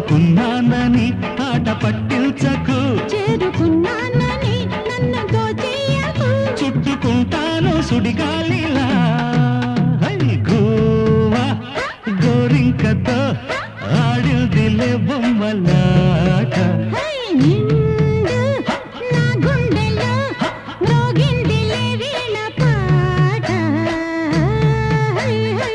చేరుకున్నానని ఆట పట్టించకు చేరుకున్నానని నన్ను దోచేయకు చుట్టుకుంటాను సుడిగాలిలా హై గోవా గోరింకతో ఆడిందిలే బొమ్మలాట హై నిండు నా గుండెలో మ్రోగిందిలే వీణ పాట హై హై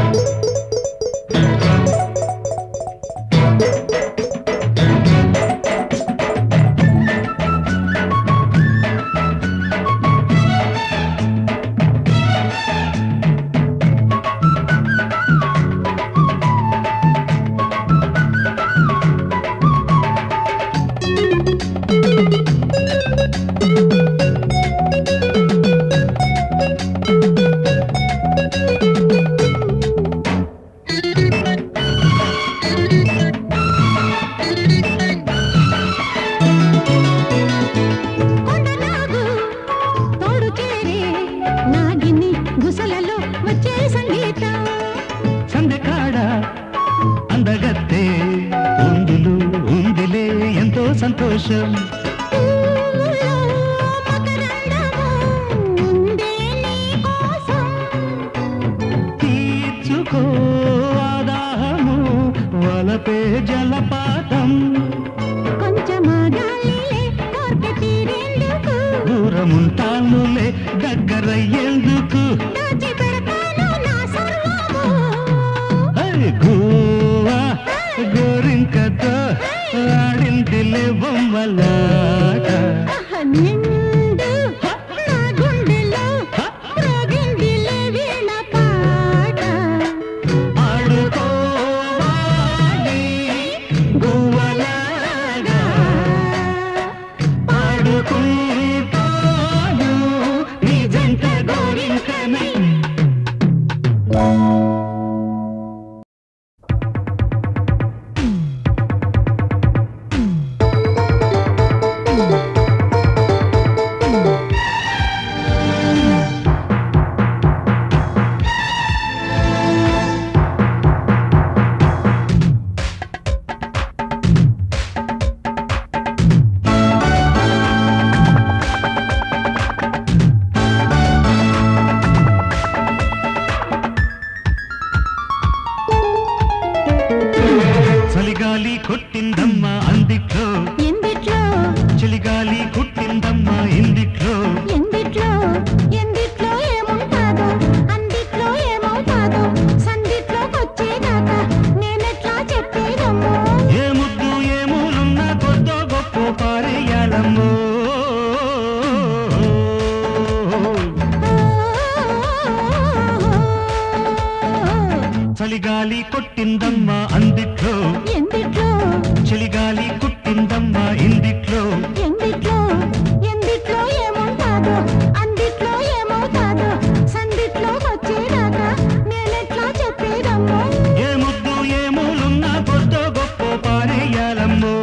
కొండనాగు తోడు చేరి నాగిని గుసలలో వచ్చే సంగీతం సందకాడ అందగత్తే ఉందులు ఉందిలే ఎంతో సంతోషం పూలో మకరందము ఉందే నీ కోసం తీర్చుకో ఆదాహము వలపే జలపాతం కొంచెమాగాలిలే కోర్కె తీరేందుకు దూరముంటానులే దగ్గరయ్యేందుకు దాచి పెడతాను నా సర్వము హై గోవా గోరింకతో ఆడిందిలే బొమ్మలాట ఆహ నిండు నా గుండెలో మ్రోగిందిలే వీణ పాట ఆడుకోవాలి గువ్వలాగా ఆడుకుంటాను నీ జంట గోరింకనై చలిగాలి కొట్టిందమ్మా అందిట్లో ఎందిట్లో చలిగాలి కొట్టిందమ్మా ఇందిట్లో ఎందిట్లో ఎందిట్లో ఏముంటాదో అందిట్లో ఏమవుతాదో సందిట్లోకొచ్చేదాకా నేనెట్లా చెప్పేదమ్మో ఏ ముద్దు ఏ మూలున్న కొద్దో గొప్ప పారేయాలమ్మో చలిగాలి కొట్టిందమ్మా అందిట్లో ఎందిట్లో చలిగాలి కొట్టిందమ్మా ఇందిట్లో ఎందిట్లో ఎందిట్లో ఏముంటాదో అందిట్లో ఏమవుతాదో సందిట్లోకొచ్చేదాకా నేనెట్లా చెప్పేదమ్మో ఏ ముద్దు ఏ మూలున్న కొద్దో గొప్ప పారేయాలమ్మో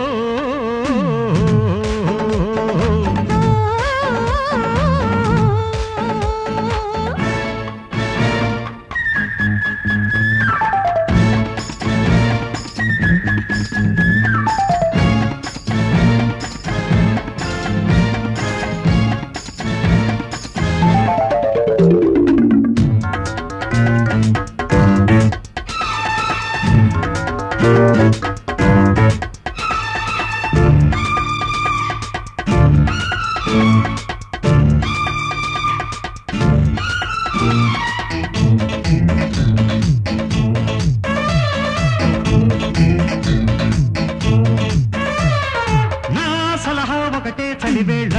నా సలహా ఒకటే చలివేళ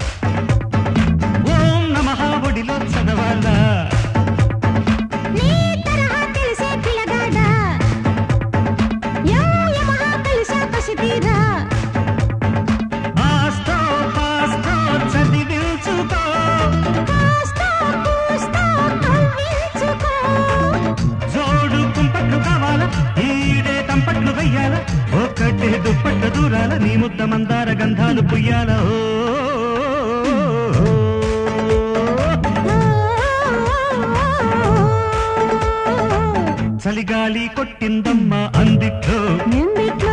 ఓం నమః ఒడిలో చదవాలా నీ తరహా తెలిసే పిల్లగాడ యా యమహా కలిసా కసితీరా ఆస్తో పాస్తో చదివించుకో కాస్తో కూస్తో కవ్వించుకో జోడు కుంపట్లు కావాలా ఈడే తంపట్లు వెయ్యాలా ఒక్కటే దుప్పట్ల దూరాల నీ ముద్ద మందార గంధాలు పుయ్యాల ఓ చలిగాలి కొట్టిందమ్మా అందిట్లో ఎందిట్లో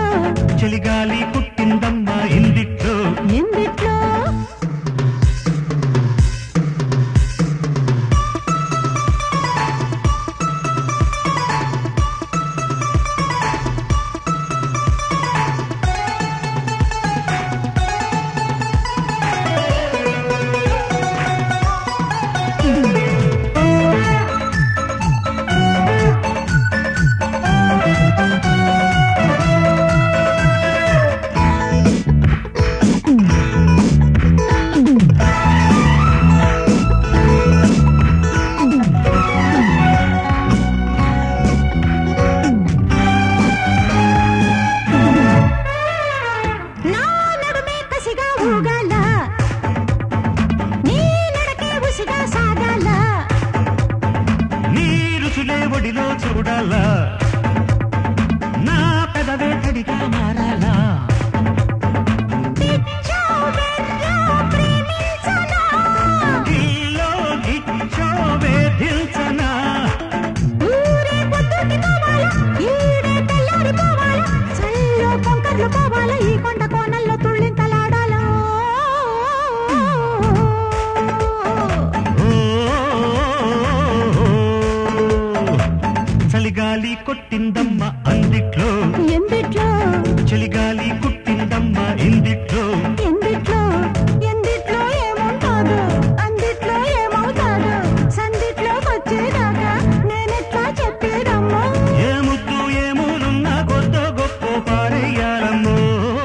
ఒడిలో చూడాలా నా పెదవే తడిగా మారాలా పిచ్చో వెర్రో ప్రేమించనా ఇల్లో గిచ్చో వేధించనా ఊరే పొద్దుకి పోవాలా ఈడే తెల్లారి పోవాలా చల్లో కొంకర్లు పోవాలా ఈ కొండ కోనల్లో తుళ్ళింతలాడాలా ఓ, చలిగాలి కొట్టిందమ్మ అందిట్లో ఎందిట్లో చలిగాలి కుట్టిందమ్మ ఇందిట్లో ఎందిట్లో ఎందిట్లో ఏముంటాదో అందిట్లో ఏమవుతాదో సందిట్లో వచ్చేదాకా నేనెట్లా చెప్పేదమ్మా ఏ ముద్దు ఏ మూలున్నా కొత్త గొప్ప పారేయాలమ్మో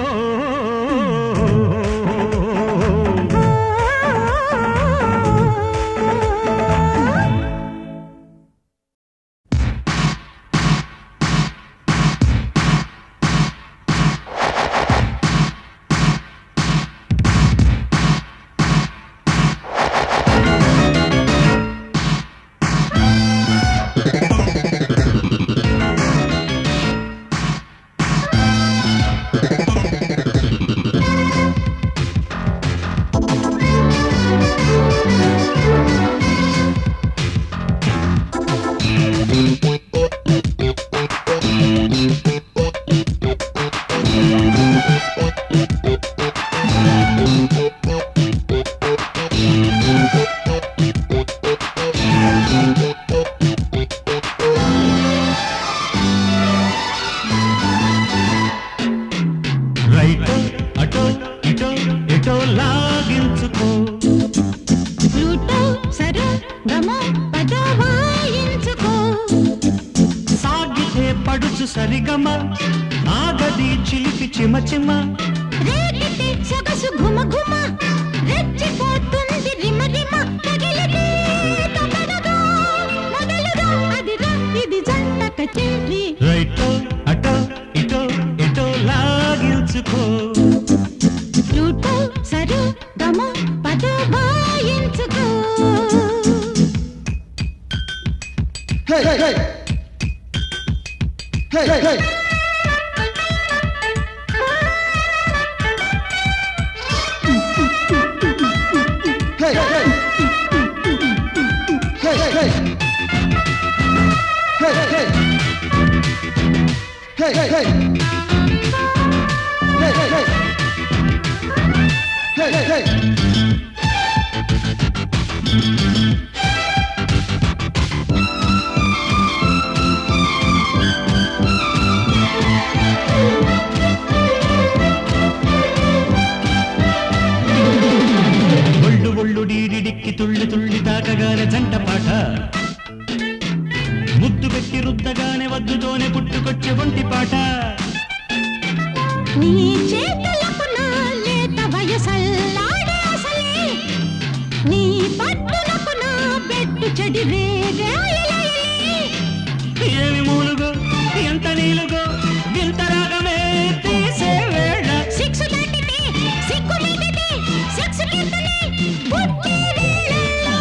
రైట్ అటో ఇటో ఎటో లాగించుకో ఫ్లూటో సరో గమో పదో వాయించుకో సాగితే పడుచు సరిగమ ఆగది చిలిపి చిమ చిమ రేగితే సొగసు ఘుమ ఘుమ రెచ్చిపోతుంది రిమ రిమ తగిలితే తగదగా మొదలుగా అదిరా ఇది జంట కచేరీ రైట్ అటో ఇటో ఎటో లాగించుకో ఫ్లూటో సరో గమో పదో వాయించుకో Hey, hey, hey. Hey, hey, hey. Hey, hey, hey. Hey, hey, hey. Hey, hey, hey. Hey, hey, hey. Hey, hey, hey. Hey, hey, hey. ఒళ్ళు ఒళ్ళు డీడిడిక్కి తుళ్ళి తుళ్ళి తాకగానే జంట పాట ముద్దు పెట్టి రుద్దగానే వద్దుతోనే పుట్టుకొచ్చే ఒంటి పాట నీ చేతులకు నా లేత వయసల్లాడే అసలే నీ పట్టులకు నా బెట్టు చెడి రేగాయలే ఏమి మూలుగో ఎంత నీలుగో వింత రాగమే తీసే వేళ సిక్స్ దాటితే సిగ్గు మీదితే సెక్స్ కిందనే పుట్టే వేళల్లో.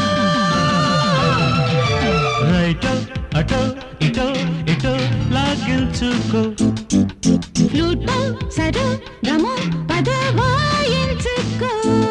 రైటో అటో ఇటో ఇటో లాగించుకో ఫ్లూటో సరో గమో పద వాయించుకో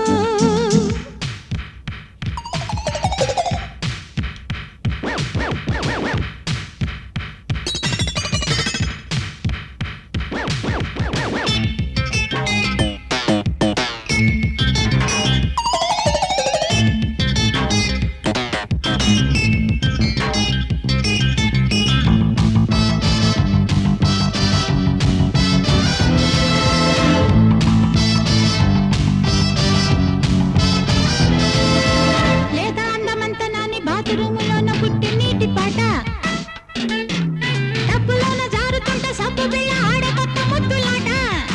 లేదా అందమంత నాని బాత్రూములోన పుట్టి నీటి పాట డబ్బులోన జారుతుంటే సబ్బు బిళ్ళ ఆడే కొత్త ముద్దులాట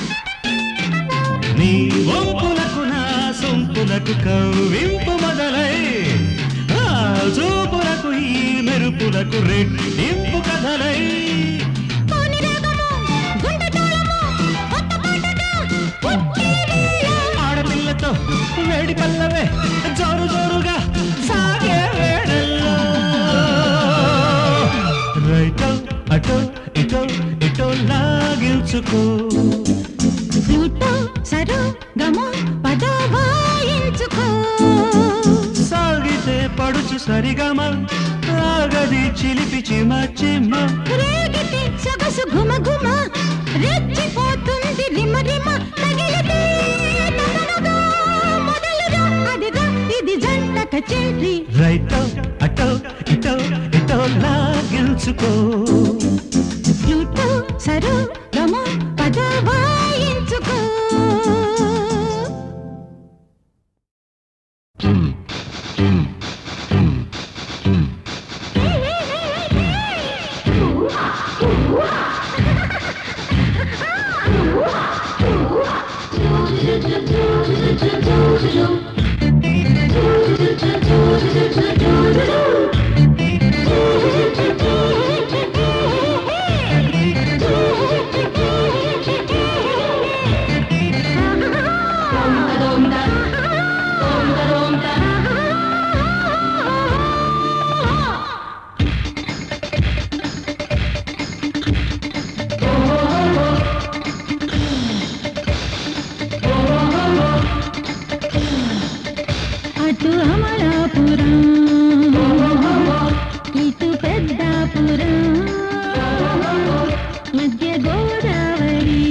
నీ వంపులకు నా సొంపులకు కవ్వింపు మొదలై ఆ చూపులకు ఈ మెరుపులకు రెట్టింపు కథలై కోని రాగము, గుండె తాళము, కొత్త పాటగా పుట్టే వేళ. ఆడపిల్లతో వేడి పల్లవే జోరు జోరుగా సాగే వేళల్లో లాగించుకో ఫ్లూటు సరు గము పద వాయించుకో సాగితే పడుచు సరిగమ ఆగది చిలిపి చిమ చిమ్మ రేగితే సొగసు ఘుమ ఘుమ రెచ్చిపోతుంది రిమ రిమ తగిలితే తగలగా మొదలుగా అదిగా ఇది జంట కచేరీ రైటో అటో ఇటో ఇటో లాగించుకో ఫ్లూటు సరు గము పద వాయించుకో అటు అమలాపురం ఇటు పెద్దాపురం మధ్య గోదావరి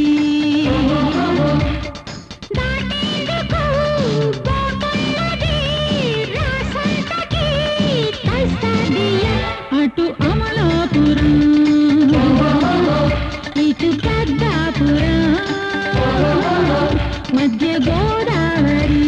దాటేందుకు పోతున్నది రాసంతకి తస్తదియ. అటు అమలాపురం ఇటు పెద్దాపురం మధ్య గోదావరి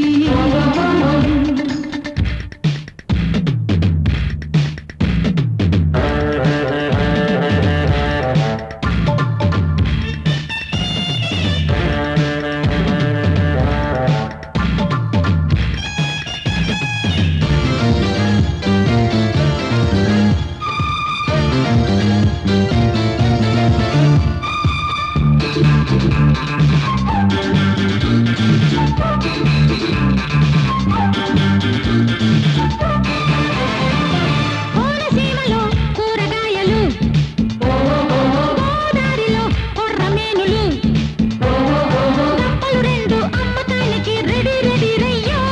కోనసీమలో కూరగాయలు గోదారిలో కొర్రమేనులు కప్పలు రెండు అమ్మకానికి రెడీ రెడీ రయ్యో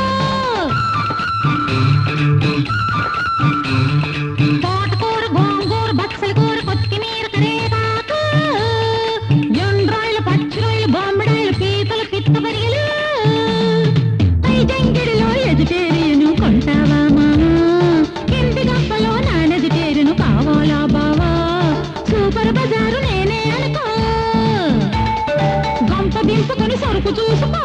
తోటకూర గోంగూర బక్సల కూర కొత్తిమీర కరేపాకు ఎండ్రాయిలు పచ్చిరాయిలు బొమ్మడాయిలు పీతలు పిత్త పరిగెలు ఐదంగిడిలో ఎదుటేరియను కొంటావా మామా కింది గంపలో నానెదుటేరియను కావాలా బావా సూపర్ బజారు నేనే అనుకో గంప దింపుకొని సరుకు చూసుకో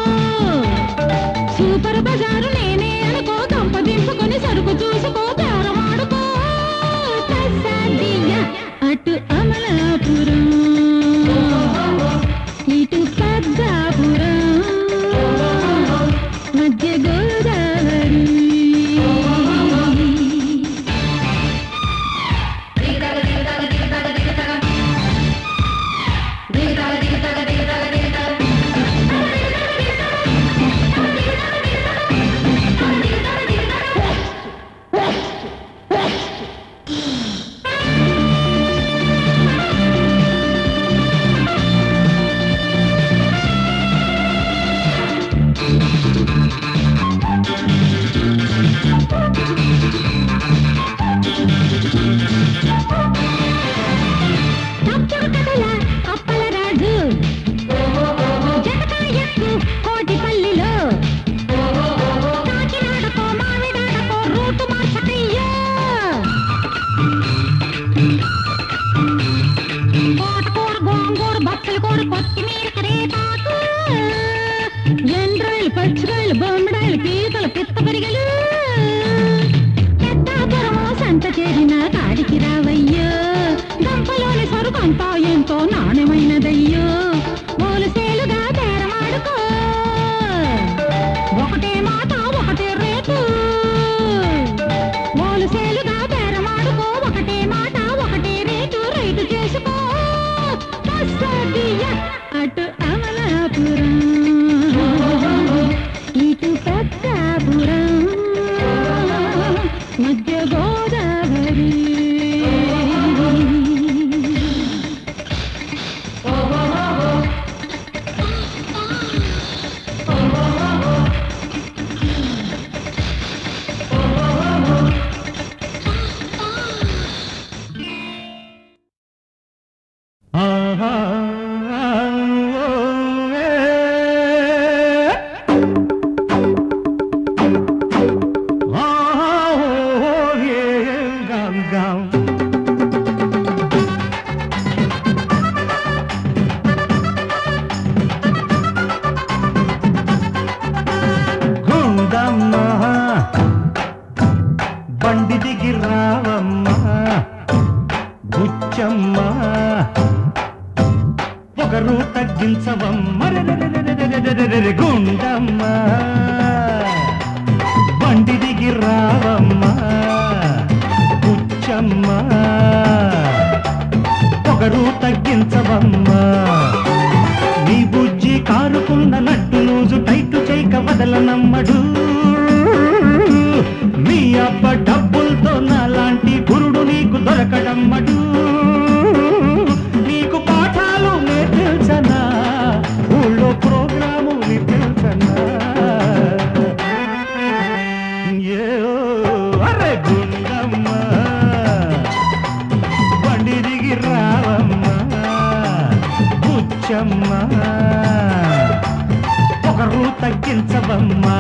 సూపర్ బజారు నేనే అనుకో గంప దింపుకొని సరుకు చూసుకో బేరమాడుకో తస్సాదియ్య. అటు అమలాపురం ఇటు పెద్దాపురం మధ్య గోదావరి తప్పుడు కథల అప్పల రాజు జటకాయకు కోటిపల్లిలో కాకినాడకో మామిడాడకో రూటు మార్చకయ్యా తోటకూర గోంగూర బచ్చల కూర కొత్తిమీర కరేపాకు ఎండ్రాయిలు పచ్చిరాయిలు బొమ్మడాయిలు పీతలు పిత్త పరిగెలు పెద్దాపురము సంత చేరిన కాడికి రావయ్యో గంపలోని సరుకంతా ఎంతో నాణ్యమైనదయ్యో మూలసేలుగా బేరమాడుకో ఒకటే మాట ఒకటే రేటు మూలసేలుగా బేరమాడుకో ఒకటే మాట ఒకటే రేటు రైతు చేసుకో కస్టడీయ అటు అమలాపురం ఇటు పెద్దాపురం మధ్య గోదావరి గుండమ్మ బండి దిగి రావమ్మా బుచ్చమ్మ పొగరు తగ్గించవమ్మ రెరెరెరెరెరెరెరెరెరె గుండమ్మ బండి దిగి రావమ్మ బుచ్చమ్మ పొగరు తగ్గించవమ్మా నీ బుజ్జి కారుకున్న నట్టు లూజు టైటు చేయక వదలనమ్మడు మీ అబ్బ డబ్బులతో నాలాంటి గురుడు నీకు దొరకడమ్మడు నీకు పాఠాలు నేర్పించనా ఊళ్ళో ప్రోగ్రాము నిపించనా ఏ అరే గుండమ్మ బండి దిగి రావమ్మా బుచ్చమ్మ ఒకరు తగ్గించవమ్మా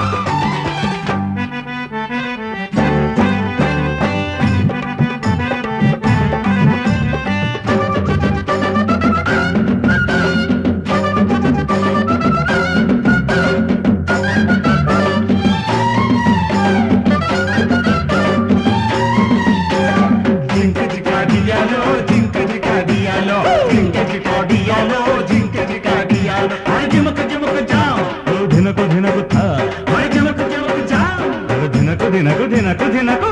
జింక జికా డియాలో జింక జికా డియాలో జింక జికా డియాలో జింక జికా డియాలో హై జిమక జిమక జాం ఓ ధినకు ధినకు థా హై జిమక జిమక జాం ఓ ధినకు ధినకు ధినకు ధినకు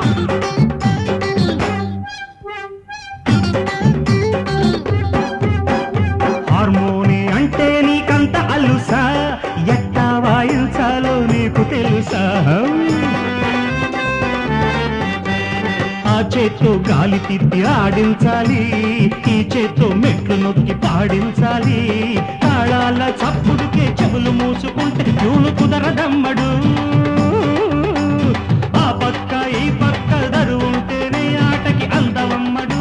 హార్మోని అంటే నీకంత అలుసా ఎట్టా వాయించాలో నీకు తెలుసా ఆ చేత్తో గాలి తిప్పి ఆడించాలి ఈ చేత్తో మెట్లు నొక్కి పాడించాలి తాళాల చప్పుడుకే చెవులు మూసుకుంటే చూలు కుదరదమ్మడు ఆ పక్క ఈ పక్క దరు ఉంటేనే ఆటకి అందవమ్మడు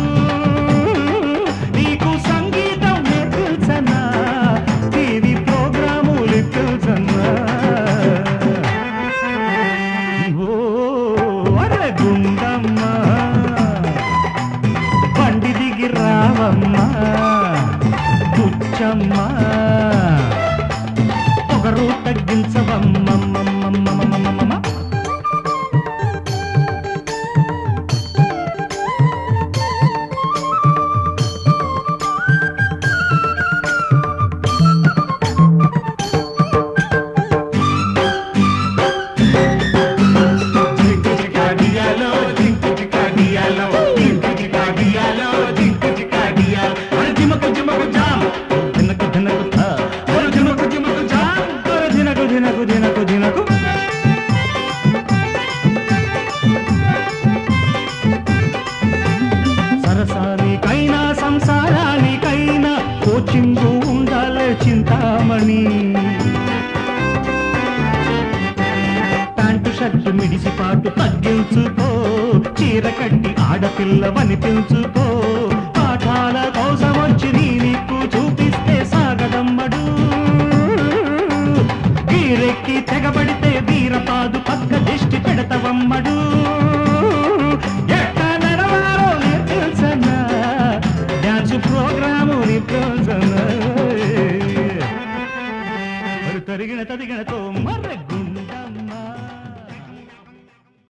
నీకు సంగీతం నేర్పించనా టీవీ ప్రోగ్రాములు ఇప్పించనా ఓ అరే గుండమ్మ బండి దిగి రావమ్మ బుచ్చమ్మ ఒకరు తగ్గించవమ్మమ్మమ్మమ్మమ్మమ్మమ్మ జింక జికా డియాలో జింక జికా డియాలో జింక జికా డియాలో జింక జికా డియాలో హై జిమక జిమక జాం దినకు దినకు థా హై జిమక జిమక జాం దినకు దినకు దినకు దినకు సరసానికైనా సంసారానికైనా కోచింగు ఉండాలి చింతామణి ప్యాంటు షర్టు మిడిసిపాటు తగ్గించుకో చీర కట్టి ఆడపిల్లవని పెంచుకో పాఠాల కోసం వచ్చి నీ నీకు చూపిస్తే సాగదమ్మడు గీరెక్కి తెగబడితే వీరపాదు పక్క దిష్టి పెడతవమ్మడు ఎట్టా నడవాలో నేర్పించనా డాన్స్ ప్రోగ్రాము నిప్పించనా మరి తరిగిన తదిగినతో